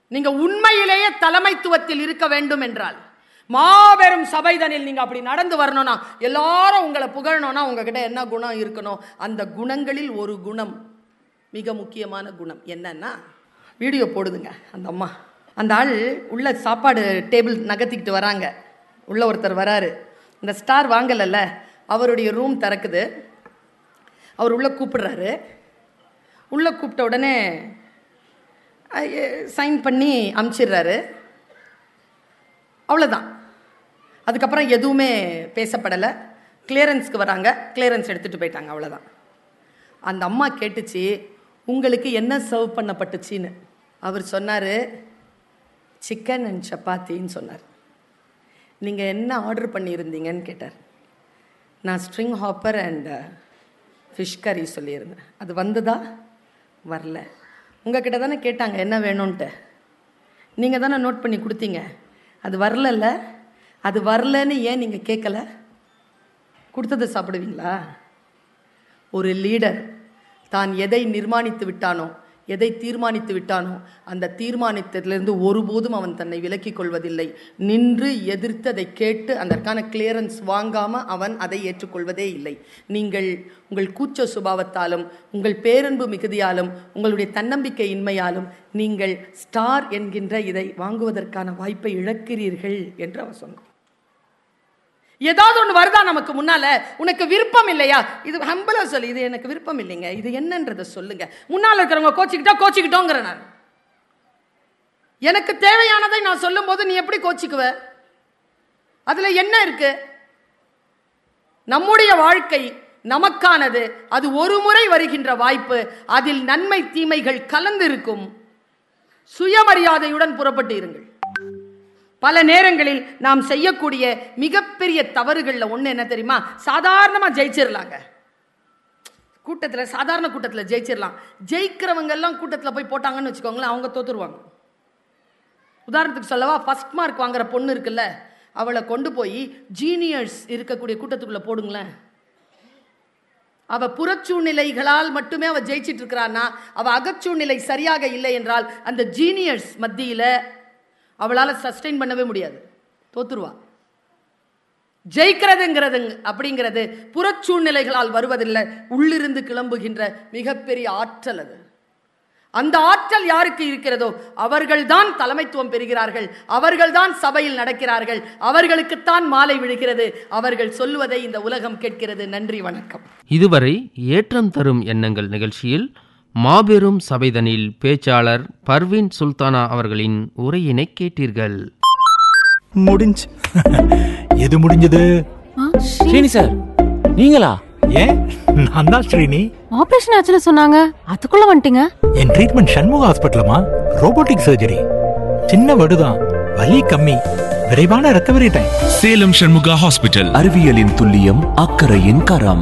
நீங்க உண்மையிலேயே தலைமைத்துவத்தில் இருக்க வேண்டும் என்றால் மாபெரும் சபைதனில் நீங்க அப்படி நடந்து வரணும்னா எல்லாரும் உங்களை புகழணும்னா உங்ககிட்ட என்ன குணம் இருக்கணும் அந்த குணங்களில் ஒரு குணம் மிக முக்கியமான குணம் என்னன்னா வீடியோ போடுதுங்க அந்த அம்மா அந்த ஆள் உள்ள சாப்பாடு டேபிள் நகர்த்திக்கிட்டு வராங்க உள்ள ஒருத்தர் வராரு இந்த ஸ்டார் வாங்கலைல்ல அவருடைய ரூம் திறக்குது அவர் உள்ள கூப்பிடுறாரு உள்ள கூப்பிட்ட உடனே சைன் பண்ணி அமுச்சிடுறாரு அவ்வளோதான் அதுக்கப்புறம் எதுவுமே பேசப்படலை கிளியரன்ஸ்க்கு வராங்க கிளியரன்ஸ் எடுத்துகிட்டு போயிட்டாங்க அவ்வளோதான் அந்த அம்மா கேட்டுச்சு உங்களுக்கு என்ன சர்வ் பண்ணப்பட்டுச்சின்னு அவர் சொன்னார் சிக்கன் அண்ட் சப்பாத்தின்னு சொன்னார் நீங்கள் என்ன ஆர்டர் பண்ணியிருந்தீங்கன்னு கேட்டார் நான் ஸ்ட்ரிங் ஹாப்பர் அண்ட் ஃபிஷ் கறி சொல்லியிருந்தேன் அது வந்ததா வரல உங்ககிட்ட தானே கேட்டாங்க என்ன வேணும்ன்ட்டு நீங்கள் தானே நோட் பண்ணி கொடுத்தீங்க அது வரலல்ல அது வரலன்னு ஏன் நீங்கள் கேட்கல கொடுத்ததை சாப்பிடுவீங்களா ஒரு லீடர் தான் எதை நிர்மாணித்து விட்டானோ எதை தீர்மானித்து விட்டானோ அந்த தீர்மானித்ததிலிருந்து ஒருபோதும் அவன் தன்னை விலக்கிக் கொள்வதில்லை நின்று எதிர்த்து அதை கேட்டு அதற்கான கிளியரன்ஸ் வாங்காம அவன் அதை ஏற்றுக்கொள்வதே இல்லை நீங்கள் உங்கள் கூச்ச சுபாவத்தாலும் உங்கள் பேரன்பு மிகுதியாலும் உங்களுடைய தன்னம்பிக்கை இன்மையாலும் நீங்கள் ஸ்டார் என்கின்ற இதை வாங்குவதற்கான வாய்ப்பை இழக்கிறீர்கள் என்று அவர் சொன்னார் ஏதாவது ஒன்று வருதா நமக்கு முன்னால உனக்கு விருப்பம் இல்லையா இது ஹம்பலா சொல்லு இது எனக்கு விருப்பம் இல்லைங்க இது என்னன்றதை சொல்லுங்க முன்னால் இருக்கிறவங்க கோச்சிக்கிட்டா கோச்சிக்கிட்டோங்கிற நான் எனக்கு தேவையானதை நான் சொல்லும்போது நீ எப்படி கோச்சிக்குவ அதுல என்ன இருக்கு நம்முடைய வாழ்க்கை நமக்கானது அது ஒரு முறை வருகின்ற வாய்ப்பு அதில் நன்மை தீமைகள் கலந்து இருக்கும் சுயமரியாதையுடன் புறப்பட்டு இருங்கள் பல நேரங்களில் நாம் செய்யக்கூடிய மிகப்பெரிய தவறுகளில் ஒன்று என்ன தெரியுமா சாதாரணமாக ஜெயிச்சிடலாங்க கூட்டத்தில் சாதாரண கூட்டத்தில் ஜெயிச்சிடலாம் ஜெயிக்கிறவங்க எல்லாம் கூட்டத்தில் போய் போட்டாங்கன்னு வச்சுக்கோங்களேன் அவங்க தோத்துருவாங்க உதாரணத்துக்கு சொல்லவா ஃபர்ஸ்ட் மார்க் வாங்குற பொண்ணு இருக்குல்ல அவளை கொண்டு போய் ஜீனியர்ஸ் இருக்கக்கூடிய கூட்டத்துக்குள்ளே போடுங்களேன் அவ புறச்சூழ்நிலைகளால் மட்டுமே அவ ஜெயிச்சிட்டு இருக்கிறான்னா அவ அகச்சூழ்நிலை சரியாக இல்லை என்றால் அந்த ஜீனியர்ஸ் மத்தியில அவளால சஸ்டெயின் பண்ணவே முடியாது தோத்துருவா ஜெயிக்கிறதுங்கிறது அப்படிங்கிறது புறச்சூழ்நிலைகளால் வருவதில்லை உள்ளிருந்து கிளம்புகின்ற மிகப்பெரிய ஆற்றல் அது அந்த ஆற்றல் யாருக்கு இருக்கிறதோ அவர்கள்தான் தலைமைத்துவம் பெறுகிறார்கள் அவர்கள்தான் சபையில் நடக்கிறார்கள் அவர்களுக்குத்தான் மாலை விழுகிறது அவர்கள் சொல்லுவதை இந்த உலகம் கேட்கிறது நன்றி வணக்கம் இதுவரை ஏற்றம் தரும் எண்ணங்கள் நிகழ்ச்சியில் மாபெரும் சபைதனில் பேச்சாளர் பர்வீன் சுல்தானா அவர்களின் உரையினை கேட்டீர்கள் முடிஞ்சு எது முடிஞ்சது ஸ்ரீனி சார் நீங்களா ஏன் நான் தான் ஸ்ரீனி ஆபரேஷன் ஆச்சுன்னு சொன்னாங்க அதுக்குள்ள வந்துட்டீங்க என் ட்ரீட்மெண்ட் சண்முக ஹாஸ்பிட்டலமா ரோபோட்டிக் சர்ஜரி சின்ன வடுதான் வலி கம்மி விரைவான recovery time Salem Shanmuga hospital அறிவியலின் துல்லியம் அக்கறையின் கரம்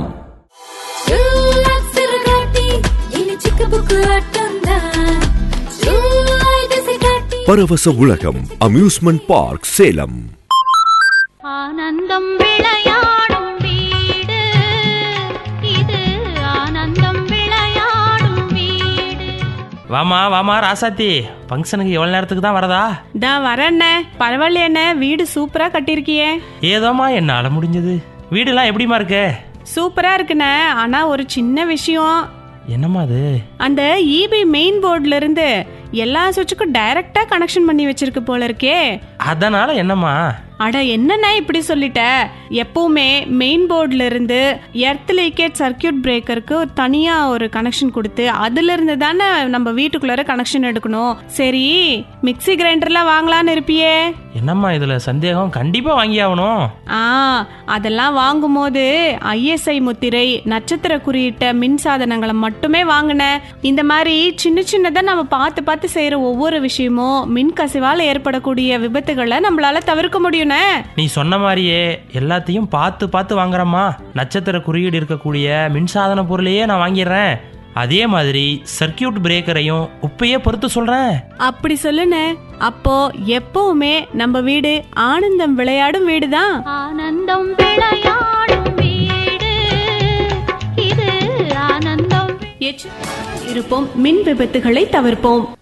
பரவச உலகம் அம்யூஸ்மெண்ட் பார்க் சேலம் ஆனந்தம் விளையாடும் வீடு இது ஆனந்தம் விளையாடும் வீடு வாமா வாமா ராசாத்தி ஃபங்க்ஷனுக்கு எவ்வளோ நேரத்துக்கு தான் வரதா தா வரண்ணே பரவாயில்லையண்ணே வீடு சூப்பரா கட்டியிருக்கியே ஏதோமா என்னால் முடிஞ்சது வீடுலாம் எப்படிமா இருக்கு சூப்பரா இருக்குண்ணே ஆனா ஒரு சின்ன விஷயம் என்னம்மா அது அந்த இபி மெயின் போர்டுல இருந்து எல்லா சுவிட்சுக்கும் டைரக்டா கனெக்ஷன் பண்ணி வச்சிருக்கு போல இருக்கே அதனால என்னம்மா அட என்னண்ணே இப்படி சொல்லிட்ட எப்பவுமே மெயின் போர்டுல இருந்து எர்த் லீக்கேஜ் சர்க்கியூட் பிரேக்கருக்கு ஒரு தனியா ஒரு கனெக்ஷன் கொடுத்து அதுல இருந்து தானே நம்ம வீட்டுக்குள்ளார கனெக்ஷன் எடுக்கணும் சரி மிக்ஸி கிரைண்டர்லாம் வாங்கலான்னு இருப்பியே என்னம்மா இதில் சந்தேகம் கண்டிப்பாக வாங்கி ஆகணும் ஆ அதெல்லாம் வாங்கும்போது ஐஎஸ்ஐ முத்திரை நட்சத்திர குறியிட்ட மின் சாதனங்களை மட்டுமே வாங்கினேன் இந்த மாதிரி சின்ன சின்னதா நம்ம பார்த்து பார்த்து செய்யற ஒவ்வொரு விஷயமும் மின் கசிவால் ஏற்படக்கூடிய விபத்துகளை நம்மளால தவிர்க்க முடியும்னே நீ சொன்ன மாதிரியே எல்லாத்தையும் பார்த்து பார்த்து வாங்குறம்மா நட்சத்திர குறியீடு இருக்கக்கூடிய மின்சாதன பொருளையே நான் வாங்கிடுறேன் அதே மாதிரி சர்க்கியூட் பிரேக்கரையும் உப்பையே பொறுத்து சொல்கிறேன் அப்படி சொல்லுனே அப்போ எப்பவுமே நம்ம வீடு ஆனந்தம் விளையாடும் வீடு தான் ஆனந்தம் விளையாடும் வீடு இது ஆனந்தம் இருப்போம் மின் விபத்துகளை தவிர்ப்போம்